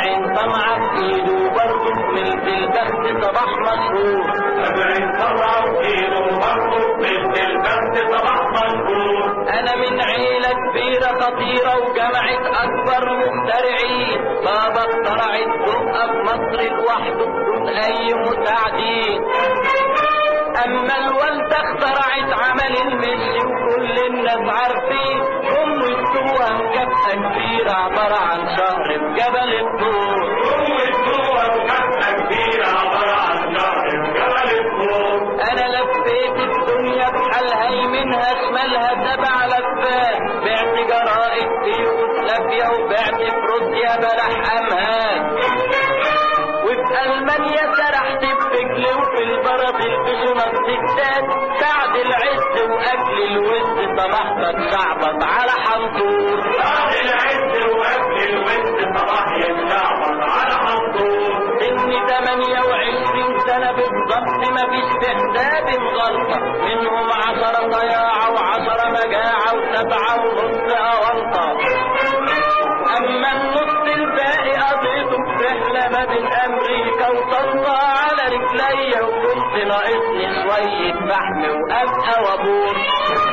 سبعين طمعة في ايده برضه ملك البخت صباح مشهور سبعين طلع وكيلو برضه مثل البخت صباح مشهور انا من عيلة كبيرة خطيرة وجمعت اكبر مخترعين بابا اخترع الدقة في مصر لوحده بدون اي مساعدين اما الوالدة اخترعت عمل المشي وكل الناس عارفين ام السوى مكافأة كبيرة عبارة عن شهر في جبل الطور والصور كفة كبيرة عبارة عن شهر في جبل الطور انا لفيت الدنيا بحالها يمينها شمالها سبع لفات بعت جرائد في يوغوسلافيا وبعت في روسيا بلح امهات وفي المانيا سرحت برجلي وفي البرازيل في شنط ستات بعد العز واكل الوز صبحت اتشعبط على حنطور بعد العز وقبل الوز صباح يتشعبط على حنطور سني 28 سنة بالظبط مفيش في حسابي غلطة منهم عشرة ضياعة وعشرة مجاعة وسبعة ونص أونطة أما النص الباقي قضيته في رحلة ما بين أمريكا وطنطا على رجليا وكنت ناقصني شوية فحم وأبقى وأبور